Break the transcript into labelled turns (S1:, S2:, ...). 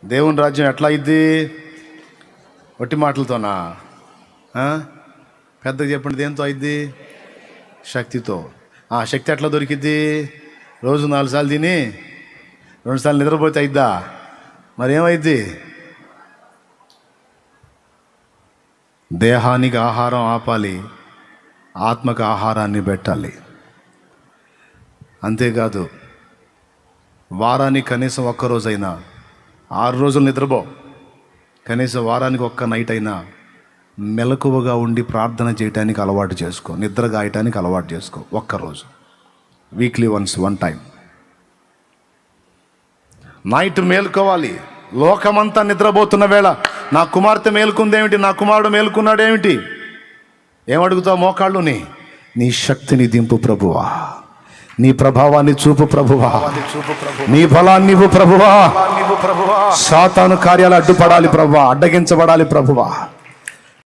S1: దేవుని రాజ్యం ఎట్లా అయింది ఒట్టి మాటలతోనా ఆ? పెద్దగా చెప్పండి దేంతో అయింది శక్తితో ఆ శక్తి ఎట్లా దొరికిద్ది రోజు నాలుగు సార్లు తిని రెండు సార్లు నిద్రపోతే అయిద్దా మరి ఏమైద్ది దేహానికి ఆహారం ఆపాలి ఆత్మకు ఆహారాన్ని పెట్టాలి అంతేకాదు వారానికి కనీసం ఒక్క రోజైనా ఆరు రోజులు నిద్రపో కనీసం వారానికి ఒక్క నైట్ అయినా మెలకువగా ఉండి ప్రార్థన చేయటానికి అలవాటు చేసుకో నిద్ర గాయటానికి అలవాటు చేసుకో ఒక్కరోజు weekly once one time night మేల్కోవాలి లోకమంతా నిద్రపోతున్న వేళ నా కుమార్తె మేల్కుందేమిటి నా కుమారుడు మేల్కున్నాడేమిటి ఏమడుగుతావు మోకాళ్ళుని నీ శక్తిని దింపు ప్రభువా నీ ప్రభావాన్ని చూపు ప్రభువా నీ బలాన్ని ఇవ్వు ప్రభువా సాతాను కార్యాలు అడ్డుపడాలి ప్రభువా అడ్డగించబడాలి ప్రభువా